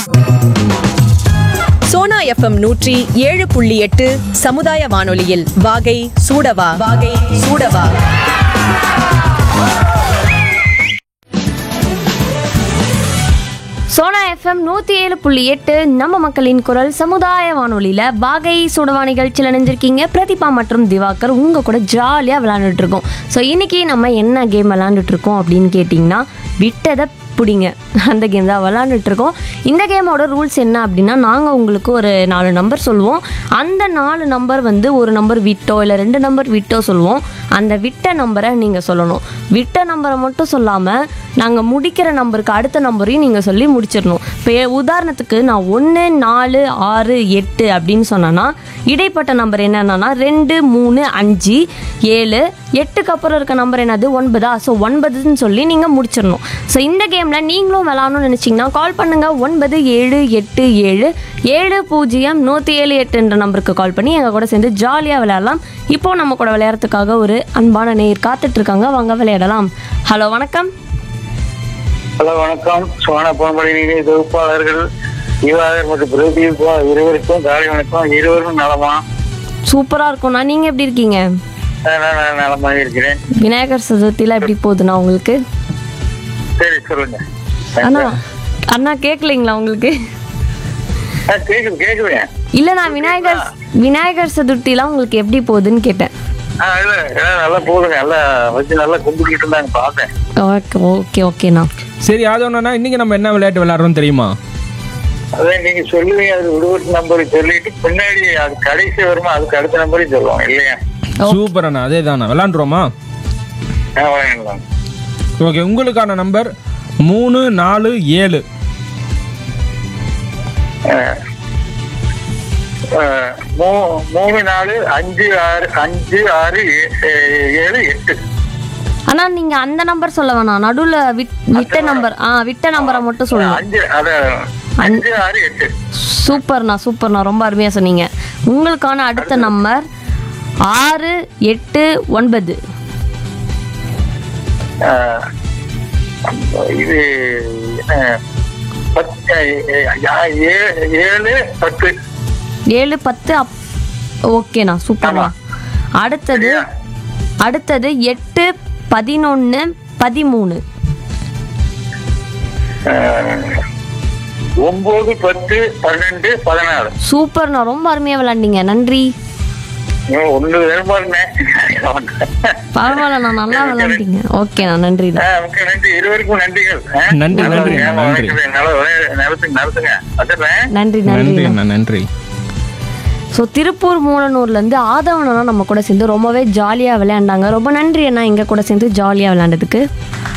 Sona FM நூற்றி ஏழு புள்ளி எட்டு சமுதாய வானொலியில் வாகை சூடவா வாகை சூடவா சோனா எஃப்எம் நூற்றி ஏழு புள்ளி எட்டு நம்ம மக்களின் குரல் சமுதாய வானொலியில் பாகை சுடவா நிகழ்ச்சியில் நினைஞ்சிருக்கீங்க பிரதீபா மற்றும் திவாகர் உங்கள் கூட ஜாலியாக விளாண்டுட்டு இருக்கோம் ஸோ இன்னைக்கு நம்ம என்ன கேம் விளாண்டுட்டு இருக்கோம் அப்படின்னு கேட்டிங்கன்னா விட்டதை பிடிங்க அந்த கேம் தான் விளாண்டுட்டு இருக்கோம் இந்த கேமோட ரூல்ஸ் என்ன அப்படின்னா நாங்கள் உங்களுக்கு ஒரு நாலு நம்பர் சொல்லுவோம் அந்த நாலு நம்பர் வந்து ஒரு நம்பர் விட்டோ இல்லை ரெண்டு நம்பர் விட்டோ சொல்லுவோம் அந்த விட்ட நம்பரை நீங்கள் சொல்லணும் விட்ட நம்பரை மட்டும் சொல்லாமல் நாங்கள் முடிக்கிற நம்பருக்கு அடுத்த நம்பரையும் நீங்கள் சொல்லி முடிச்சிடணும் இப்போ உதாரணத்துக்கு நான் ஒன்று நாலு ஆறு எட்டு அப்படின்னு சொன்னேன்னா இடைப்பட்ட நம்பர் என்னென்னா ரெண்டு மூணு அஞ்சு ஏழு எட்டுக்கு அப்புறம் இருக்க நம்பர் என்னது ஒன்பதா ஸோ ஒன்பதுன்னு சொல்லி நீங்கள் முடிச்சிடணும் ஸோ இந்த கேமில் நீங்களும் விளாடணும்னு நினச்சிங்கன்னா கால் பண்ணுங்கள் ஒன்பது ஏழு எட்டு ஏழு ஏழு பூஜ்ஜியம் நூற்றி ஏழு எட்டுன்ற நம்பருக்கு கால் பண்ணி எங்கள் கூட சேர்ந்து ஜாலியாக விளையாடலாம் இப்போ நம்ம கூட விளையாடுறதுக்காக ஒரு அன்பான நேயர் காத்துட்டு இருக்காங்க வாங்க விளையாடலாம் ஹலோ வணக்கம் ஹலோ வணக்கம் சோனா பொன்மொழி நிலைய தொகுப்பாளர்கள் யுவாதர் மற்றும் பிரதீப் இருவருக்கும் காலை வணக்கம் இருவரும் நலமா சூப்பராக இருக்கும்ண்ணா நீங்கள் எப்படி இருக்கீங்க அஹ் நான் நான் நலமாக இருக்கிறேன் விநாயகர் சதுர்த்திலாம் எப்படி போகுதுண்ணா உங்களுக்கு சரி சொல்லுங்க அண்ணா அண்ணா கேட்கலைங்களா உங்களுக்கு அஹ் கேக்குது கேக்குதுங்க இல்லை நான் விநாயகர் விநாயகர் சதுர்த்திலாம் உங்களுக்கு எப்படி போகுதுன்னு கேட்டேன் ஆ இல்ல எல்லாம் நல்லா போகுதுங்க நல்லா வச்சு நல்லா கும்பிட்டுக்கிட்டு இருந்தாங்க பார்த்தேன் ஓகே ஓகே ஓகேண்ணா சரி ஆதவனா இன்னைக்கு நம்ம என்ன விளையாட்டு விளையாடுறோம் தெரியுமா அதே நீங்க சொல்லுவீங்க அது விடுபட்டு நம்பர் சொல்லிட்டு பின்னாடி அது கடைசி வருமா அதுக்கு அடுத்த நம்பரையும் சொல்லுவோம் இல்லையா சூப்பர் அண்ணா அதே தானே விளாண்டுருவோமா ஆ வாங்கிடலாம் ஓகே உங்களுக்கான நம்பர் மூணு நாலு ஏழு அஹ் மூ- மூணு நாலு அஞ்சு ஆறு அஞ்சு ஆறு ஏ- ஏ- ஏழு எட்டு அண்ணா நீங்கள் அந்த நம்பர் சொல்ல வேணாம் நடுவில் விட் விட்ட நம்பர் ஆ விட்ட நம்பரை மட்டும் சொல்லணும் அஞ்சு அத அஞ்சு ஆறு எட்டு சூப்பர்ண்ணா சூப்பர்ண்ணா ரொம்ப அருமையாக சொன்னீங்க உங்களுக்கான அடுத்த நம்பர் ஆறு எட்டு ஒன்பது அஹ் இது அஹ், பத்து அஹ், ஏ- ஏழு பத்து ஏழு பத்து அப் ஓகேண்ணா சூப்பர்ண்ணா அடுத்தது அடுத்தது எட்டு பதினொன்று பதிமூணு அஹ், ஒன்பது பத்து பன்னெண்டு பதினாறு சூப்பர்ண்ணா ரொம்ப அருமையாக விளாண்டீங்க நன்றி இன்னும் ஒண்ணு வேறுபாடுங்க பரவாயில்லண்ணா நல்லா விளாண்டீங்க ஓகேண்ணா நன்றிண்ணா மிக்க நன்றி இருவருக்கும் நன்றிகள் அஹ். நன்றி, நன்றி, ஏமா, நன்றி. வணக்கம். நல்லா விளையா- நடத்துங்க நடத்துங்க வச்சிடுறேன் நன்றி நன்றி நன்றி அண்ணா நன்றி ஸோ திருப்பூர் மூலனூர்லேருந்து ஆதவனா நம்ம கூட சேர்ந்து ரொம்பவே ஜாலியாக விளையாண்டாங்க ரொம்ப நன்றி அண்ணா எங்கள் கூட சேர்ந்து ஜாலியாக விளையாண்டதுக்கு